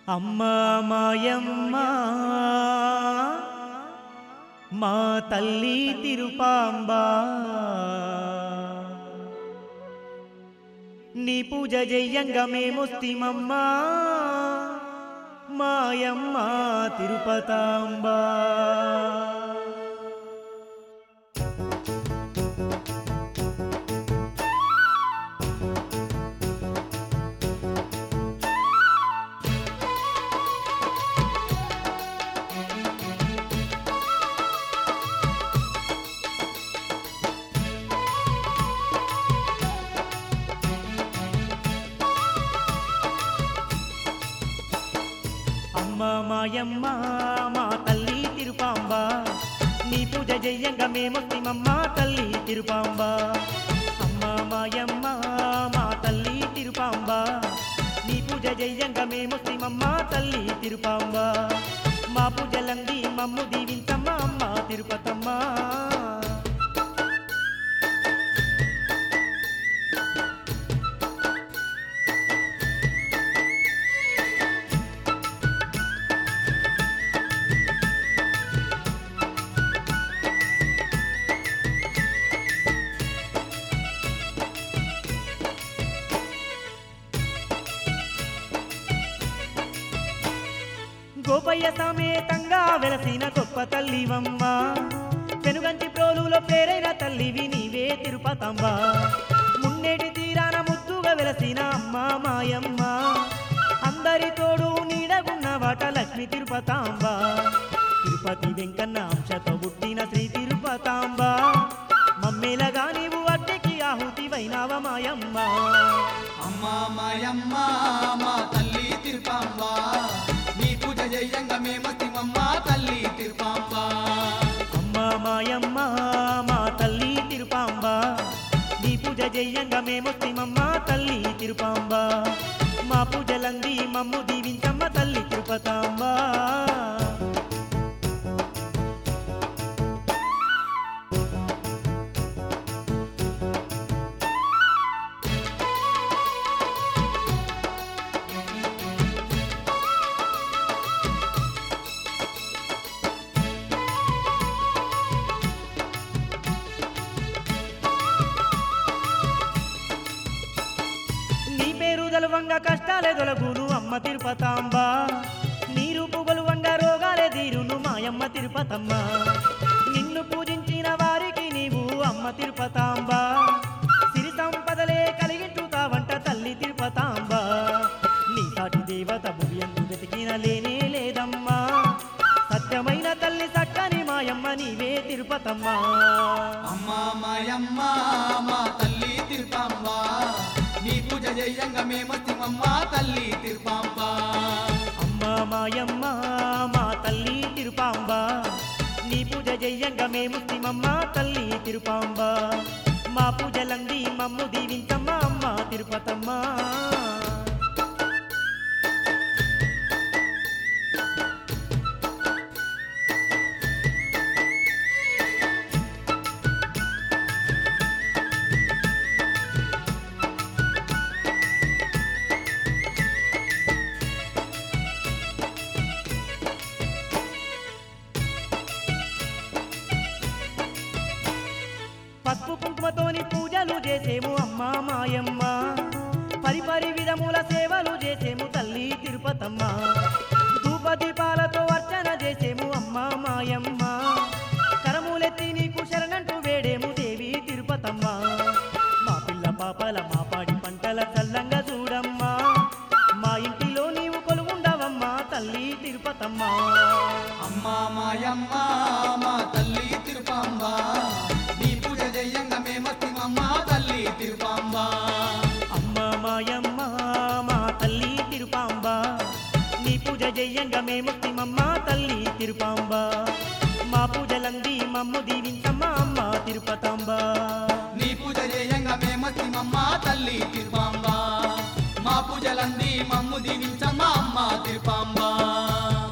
అమ్మా మాయమ్మ మా తల్లి తిరుపాంబా నీ పూజ చెయ్యంగా మేమొస్తిమమ్మా మాయమ్మ తిరుపతాంబా అమ్మ మాయమ్మ మా తల్లి తిరుపాంబ నీ పూజ చెయ్యంగా మేమొస్తిమమ్మ తల్లి తిరుపాంబ అమ్మ మాయమ్మ మా తల్లి తిరుపాంబ నీ పూజ చెయ్యంగా మేమొస్తిమమ్మ తల్లి తిరుపాంబ మా పూజలంది మమ్ము దీవించమ్మ అమ్మ తిరుపతమ్మ గోపయ్య సమేతంగా వెలసిన గొప్ప తల్లివమ్మ పెనుగంటి ప్రోలులో పేరైన తల్లివి నీవే తిరుపతమ్మ మున్నేటి తీరాన ముద్దుగా వెలసిన అమ్మ మాయమ్మ అందరి తోడు నీడగున్న వాట లక్ష్మి తిరుపతాంబ తిరుపతి వెంకన్న అంశతో పుట్టిన శ్రీ తిరుపతాంబ మమ్మేలగా నీవు అడ్డకి ఆహుతి వైనావ మాయమ్మ అమ్మా మాయమ్మ మా తల్లి తిరుపాంబ నీ పూజ చెయ్యంగా మేమస్తిమమ్మ తల్లి తిరుపాంబ అమ్మ మాయమ్మ మా తల్లి తిరుపాంబ నీ పూజ చెయ్యంగా మేమొస్తిమమ్మ తల్లి తిరుపాంబ మా పూజలంది మమ్ము దీవించమ్మ తల్లి తిరుపతాంబ నీ పేరు దలువంగ కష్టాలే దొలగును అమ్మ తిరుపతాంబ నీ రూపు గొలువంగ రోగాలే తీరును మాయమ్మ తిరుపతమ్మ నిన్ను పూజించిన వారికి నీవు అమ్మ తిరుపతాంబ సిరి సంపదలే కలిగించుతావంట తల్లి తిరుపతాంబ నీ సాటి దేవత భువి ఎందు వెతికిన లేనే లేదమ్మా సత్యమైన తల్లి సక్కని మాయమ్మ నీవే తిరుపతమ్మ అమ్మా మాయమ్మ మా తల్లి తిరుపాంబ నీ పూజ చెయ్యంగా మేమస్తిమమ్మ తల్లి తిరుపాంబ అమ్మ మాయమ్మ మా తల్లి తిరుపాంబ నీ పూజ చెయ్యంగా మేముస్తిమమ్మ తల్లి తిరుపాంబ మా పూజలంది మమ్ము దీవించమ్మ అమ్మ తిరుపతమ్మ పసుపు కుంకుమతోని పూజలు చేసేము అమ్మ మాయమ్మ పరిపరి విధముల సేవలు చేసేము తల్లి తిరుపతమ్మ ధూప దీపాలతో అర్చన చేసేము అమ్మ మాయమ్మ కరములెత్తి నీకు శరణంటూ వేడేము దేవి తిరుపతమ్మ మా పిల్ల పాపల మా పాడి పంటల చల్లంగా చూడమ్మా మా ఇంటిలో నీవు కొలువుండవమ్మా తల్లి తిరుపతమ్మ అమ్మా మాయమ్మ మా తల్లి తిరుపాంబ నీ పూజ చెయ్యంగా మేమస్తిమమ్మ తల్లి తిరుపాంబ అమ్మ మాయమ్మ మా తల్లి తిరుపాంబ నీ పూజ చెయ్యంగా మేముస్తిమమ్మ తల్లి తిరుపాంబ మా పూజలంది మమ్ము దీవించమ్మ అమ్మ తిరుపతాంబ నీ పూజ చేయంగా మేమస్తిమమ్మ తల్లి తిరుపాంబ మా పూజలంది మమ్ము దీవించమ్మ అమ్మ తిరుపాంబ